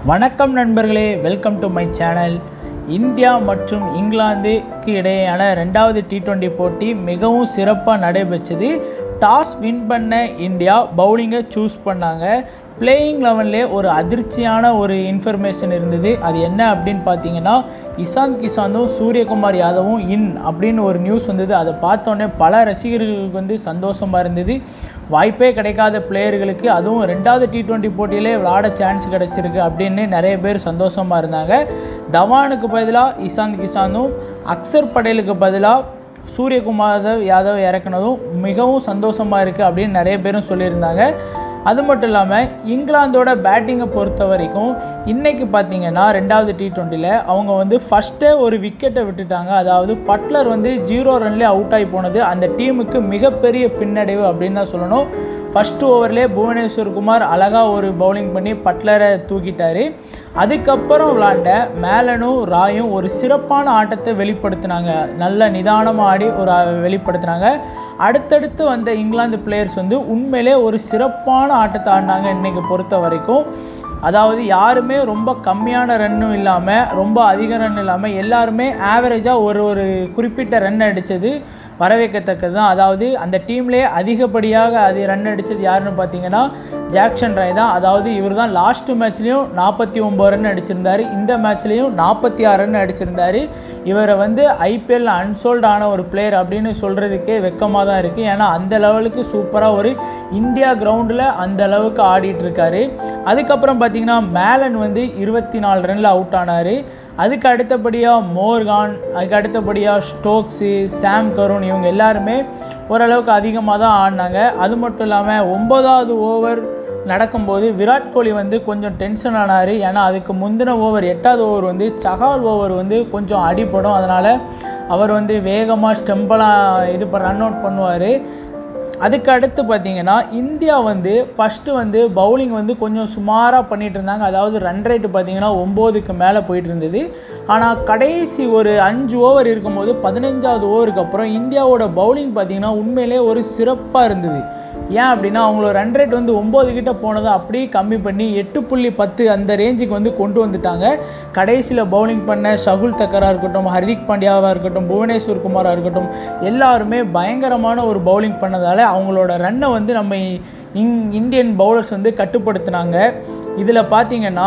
வணக்கம் நண்பர்களே welcome to my channel India மற்றும் இங்கிலாந்துக்கு இடையேயான ரெண்டாவது டி டுவெண்ட்டி போட்டி மிகவும் சிறப்பாக நடைபெற்றது டாஸ் வின் பண்ண இந்தியா பவுலிங்கை சூஸ் பண்ணாங்க பிளேயிங் லெவன்லேயே ஒரு அதிர்ச்சியான ஒரு இன்ஃபர்மேஷன் இருந்தது அது என்ன அப்படின்னு பார்த்தீங்கன்னா இசாந்த் கிசாந்தும் சூரியகுமார் யாதவும் இன் அப்படின்னு ஒரு நியூஸ் வந்தது அதை பார்த்தோன்னே பல ரசிகர்களுக்கு வந்து சந்தோஷமாக இருந்தது வாய்ப்பே கிடைக்காத பிளேயர்களுக்கு அதுவும் ரெண்டாவது டி டுவெண்ட்டி போட்டியிலே விளாட சான்ஸ் கிடச்சிருக்கு அப்படின்னு நிறைய பேர் சந்தோஷமாக இருந்தாங்க தவானுக்கு பதிலாக இசாந்த் கிசாந்தும் அக்சர் படேலுக்கு பதிலாக சூரியகுமார் யாதவ் இறக்குனதும் மிகவும் சந்தோஷமாக இருக்குது அப்படின்னு நிறைய பேரும் சொல்லியிருந்தாங்க அது மட்டும் இல்லாமல் இங்கிலாந்தோட பேட்டிங்கை பொறுத்த வரைக்கும் இன்றைக்கி பார்த்தீங்கன்னா ரெண்டாவது டி டுவெண்ட்டியில் அவங்க வந்து ஃபஸ்ட்டே ஒரு விக்கெட்டை விட்டுட்டாங்க அதாவது பட்லர் வந்து ஜீரோ ரன்லேயே அவுட் ஆகி போனது அந்த டீமுக்கு மிகப்பெரிய பின்னடைவு அப்படின்னு தான் சொல்லணும் ஃபஸ்ட்டு ஓவர்லேயே புவனேஸ்வர் குமார் அழகாக ஒரு பவுலிங் பண்ணி பட்லரை தூக்கிட்டார் அதுக்கப்புறம் விளாண்ட மேலனும் ராயும் ஒரு சிறப்பான ஆட்டத்தை வெளிப்படுத்தினாங்க நல்ல நிதானமாக ஆடி ஒரு வெளிப்படுத்தினாங்க அடுத்தடுத்து வந்த இங்கிலாந்து பிளேயர்ஸ் வந்து உண்மையிலே ஒரு சிறப்பான ஆட்டத்தை ஆடினாங்க இன்றைக்கி பொறுத்த வரைக்கும் அதாவது யாருமே ரொம்ப கம்மியான ரன்னும் இல்லாமல் ரொம்ப அதிக ரன் இல்லாமல் எல்லாருமே ஆவரேஜாக ஒரு ஒரு குறிப்பிட்ட ரன் அடித்தது வரவேற்கத்தக்கது தான் அதாவது அந்த டீம்லேயே அதிகப்படியாக அது ரன் அடித்தது யாருன்னு பார்த்தீங்கன்னா ஜாக்சன் ராய் தான் அதாவது இவர் தான் லாஸ்ட்டு மேட்ச்லேயும் நாற்பத்தி ஒம்பது ரன் அடிச்சிருந்தார் இந்த மேட்ச்லேயும் நாற்பத்தி ஆறு ரன் அடிச்சிருந்தார் இவரை வந்து ஐபிஎல் அன்சோல்ட் ஆன ஒரு பிளேயர் அப்படின்னு சொல்கிறதுக்கே வெக்கமாக தான் இருக்குது ஏன்னா அந்த லெவலுக்கு சூப்பராக ஒரு இந்தியா கிரவுண்டில் அந்த அளவுக்கு ஆடிட்டு இருக்காரு அதுக்கப்புறம் பார்த்தீங்கன்னா மேலன் வந்து இருபத்தி நாலு ரனில் அவுட் ஆனார் அதுக்கு அடுத்தபடியாக மோர்கான் அதுக்கு அடுத்தபடியாக ஸ்டோக்ஸு சாம் கருண் இவங்க எல்லாருமே ஓரளவுக்கு அதிகமாக தான் ஆடினாங்க அது மட்டும் இல்லாமல் ஒம்பதாவது ஓவர் நடக்கும்போது விராட் கோலி வந்து கொஞ்சம் டென்ஷன் ஆனார் ஏன்னா அதுக்கு முந்தின ஓவர் எட்டாவது ஓவர் வந்து சகால் ஓவர் வந்து கொஞ்சம் அடிப்படும் அதனால் அவர் வந்து வேகமாக ஸ்டெம்பெல்லாம் இது ரன் அவுட் பண்ணுவார் அதுக்கு அடுத்து பார்த்தீங்கன்னா இந்தியா வந்து ஃபஸ்ட்டு வந்து பவுலிங் வந்து கொஞ்சம் சுமாராக பண்ணிகிட்டு இருந்தாங்க அதாவது ரன் ரேட்டு பார்த்தீங்கன்னா ஒம்போதுக்கு மேலே போயிட்டு இருந்தது ஆனால் கடைசி ஒரு அஞ்சு ஓவர் இருக்கும்போது பதினஞ்சாவது ஓவருக்கு அப்புறம் இந்தியாவோட பவுலிங் பார்த்தீங்கன்னா உண்மையிலே ஒரு சிறப்பாக இருந்தது ஏன் அப்படின்னா அவங்களோட ரன் ரேட் வந்து ஒம்பது கிட்ட போனதை அப்படியே கம்மி பண்ணி எட்டு புள்ளி பத்து அந்த ரேஞ்சுக்கு வந்து கொண்டு வந்துட்டாங்க கடைசியில் பவுலிங் பண்ண சகுல் தக்கராக இருக்கட்டும் ஹர்திக் பாண்டியாவாக இருக்கட்டும் புவனேஸ்வர் குமாராக இருக்கட்டும் எல்லாருமே பயங்கரமான ஒரு பவுலிங் பண்ணதால் அவங்களோட ரன்னை வந்து நம்ம இங் இந்தியன் பவுலர்ஸ் வந்து கட்டுப்படுத்தினாங்க இதில் பார்த்தீங்கன்னா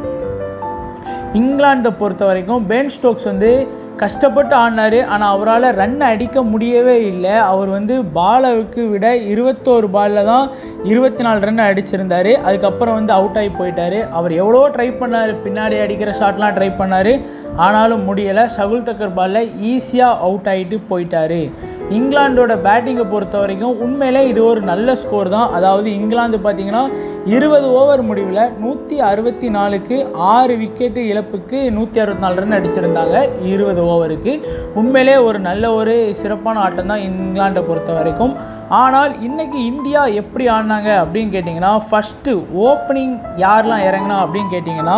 இங்கிலாந்தை பொறுத்த வரைக்கும் பென் ஸ்டோக்ஸ் வந்து கஷ்டப்பட்டு ஆடினார் ஆனால் அவரால் ரன் அடிக்க முடியவே இல்லை அவர் வந்து பாலுக்கு விட இருபத்தோரு பாலில் தான் இருபத்தி நாலு ரன் அடிச்சிருந்தார் அதுக்கப்புறம் வந்து அவுட் ஆகி போயிட்டார் அவர் எவ்வளோ ட்ரை பண்ணார் பின்னாடி அடிக்கிற ஷாட்லாம் ட்ரை பண்ணார் ஆனாலும் முடியலை சகுல் தக்கர் பாலில் ஈஸியாக அவுட் ஆகிட்டு போயிட்டார் இங்கிலாண்டோட பேட்டிங்கை பொறுத்த வரைக்கும் உண்மையிலே இது ஒரு நல்ல ஸ்கோர் தான் அதாவது இங்கிலாந்து பார்த்தீங்கன்னா இருபது ஓவர் முடிவில் நூற்றி அறுபத்தி நாலுக்கு ஆறு விக்கெட்டு இழப்புக்கு நூற்றி அறுபத்தி நாலு ரன் அடிச்சிருந்தாங்க இருபது ஓவருக்கு உண்மையிலே ஒரு நல்ல ஒரு சிறப்பான ஆட்டம் தான் இங்கிலாண்டை பொறுத்த வரைக்கும் ஆனால் இன்றைக்கி இந்தியா எப்படி ஆடினாங்க அப்படின்னு கேட்டிங்கன்னா ஃபஸ்ட்டு ஓப்பனிங் யாரெலாம் இறங்கினா அப்படின்னு கேட்டிங்கன்னா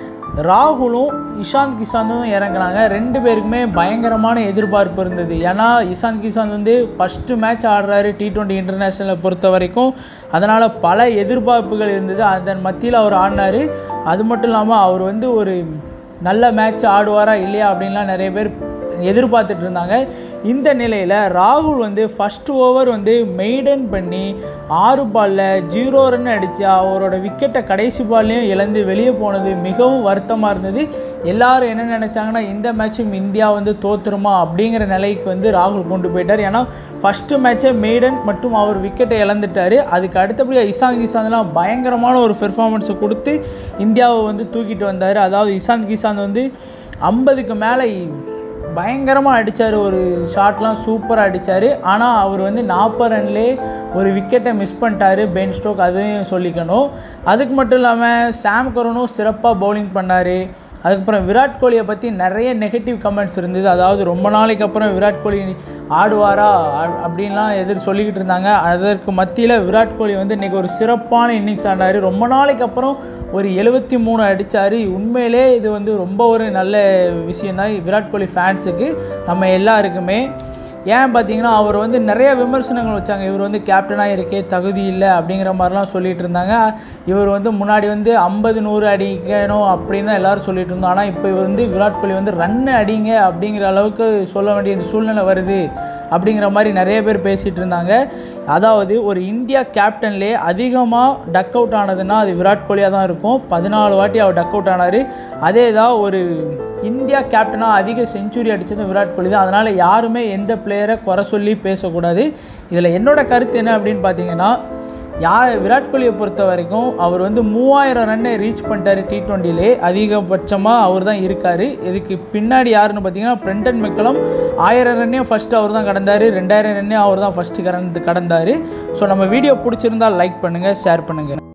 ராகுலும் இஷாந்த் கிஷாந்தும் இறங்குனாங்க ரெண்டு பேருக்குமே பயங்கரமான எதிர்பார்ப்பு இருந்தது ஏன்னா இஷாந்த் கிஷாந்த் வந்து ஃபஸ்ட்டு மேட்ச் ஆடுறாரு டி ட்வெண்ட்டி இன்டர்நேஷ்னலை பொறுத்த வரைக்கும் அதனால் பல எதிர்பார்ப்புகள் இருந்தது அதன் மத்தியில் அவர் ஆடினார் அது மட்டும் இல்லாமல் அவர் வந்து ஒரு நல்ல மேட்ச் ஆடுவாரா இல்லையா அப்படின்லாம் நிறைய பேர் எதிர்பார்த்துட்டு இருந்தாங்க இந்த நிலையில் ராகுல் வந்து ஃபஸ்ட்டு ஓவர் வந்து மெய்டன் பண்ணி ஆறு பாலில் ஜீரோ ரன் அடித்து அவரோட விக்கெட்டை கடைசி பால்லையும் இழந்து வெளியே போனது மிகவும் வருத்தமாக இருந்தது எல்லாரும் என்ன நினச்சாங்கன்னா இந்த மேட்சும் இந்தியா வந்து தோத்துருமா அப்படிங்கிற நிலைக்கு வந்து ராகுல் கொண்டு போயிட்டார் ஏன்னா ஃபஸ்ட்டு மேட்ச்சை மெய்டன் மற்றும் அவர் விக்கெட்டை இழந்துட்டார் அதுக்கு அடுத்தபடியாக இசாந்த் கிசாந்த்லாம் பயங்கரமான ஒரு பெர்ஃபார்மன்ஸை கொடுத்து இந்தியாவை வந்து தூக்கிட்டு வந்தார் அதாவது இசாந்த் கிசாந்த் வந்து ஐம்பதுக்கு மேலே பயங்கரமாக அடித்தார் ஒரு ஷாட்லாம் சூப்பராக அடித்தார் ஆனால் அவர் வந்து நாற்பது ரன்லேயே ஒரு விக்கெட்டை மிஸ் பண்ணிட்டாரு பென் ஸ்டோக் அதையும் சொல்லிக்கணும் அதுக்கு மட்டும் இல்லாமல் சாம் கரோனும் சிறப்பாக பவுலிங் பண்ணார் அதுக்கப்புறம் விராட் கோலியை பற்றி நிறைய நெகட்டிவ் கமெண்ட்ஸ் இருந்தது அதாவது ரொம்ப நாளைக்கு அப்புறம் விராட் கோலி ஆடுவாரா அப்படின்லாம் எதிர் சொல்லிக்கிட்டு இருந்தாங்க அதற்கு மத்தியில் விராட் கோலி வந்து இன்றைக்கி ஒரு சிறப்பான இன்னிங்ஸ் ஆண்டார் ரொம்ப நாளைக்கு அப்புறம் ஒரு எழுபத்தி மூணு அடித்தார் உண்மையிலே இது வந்து ரொம்ப ஒரு நல்ல விஷயந்தான் விராட் கோலி ஃபேன்ஸுக்கு நம்ம எல்லாருக்குமே ஏன் பார்த்தீங்கன்னா அவர் வந்து நிறைய விமர்சனங்கள் வச்சாங்க இவர் வந்து கேப்டனாக இருக்கே தகுதி இல்லை அப்படிங்கிற மாதிரிலாம் சொல்லிட்டு இருந்தாங்க இவர் வந்து முன்னாடி வந்து ஐம்பது நூறு அடிக்கணும் அப்படின்னு தான் எல்லாரும் சொல்லிட்டு இருந்தோம் ஆனால் இப்போ இவர் வந்து விராட் கோலி வந்து ரன் அடிங்க அப்படிங்கிற அளவுக்கு சொல்ல வேண்டிய இந்த சூழ்நிலை வருது அப்படிங்கிற மாதிரி நிறைய பேர் பேசிகிட்டு இருந்தாங்க அதாவது ஒரு இந்தியா கேப்டன்லேயே அதிகமாக டக் அவுட் ஆனதுன்னா அது விராட் கோலியாக தான் இருக்கும் பதினாலு வாட்டி அவர் டக் அவுட் ஆனார் அதே தான் ஒரு இந்தியா கேப்டனாக அதிக செஞ்சுரி அடித்தது விராட் கோலி தான் அதனால் யாருமே எந்த பிளேயரை குறை சொல்லி பேசக்கூடாது இதில் என்னோட கருத்து என்ன அப்படின்னு பார்த்தீங்கன்னா யார் விராட் கோலியை பொறுத்த வரைக்கும் அவர் வந்து மூவாயிரம் ரன்னை ரீச் பண்ணிட்டாரு டி ட்வெண்ட்டிலே அதிகபட்சமாக அவர் தான் இருக்கார் இதுக்கு பின்னாடி யாருன்னு பார்த்தீங்கன்னா பிரெண்டன் மெக்கலம் ஆயிரம் ரன்னையும் ஃபஸ்ட்டு அவர் தான் கடந்தார் ரெண்டாயிரம் ரன்னையும் அவர் தான் ஃபஸ்ட்டு கடந்து கடந்தார் ஸோ நம்ம வீடியோ பிடிச்சிருந்தா லைக் பண்ணுங்கள் ஷேர் பண்ணுங்கள்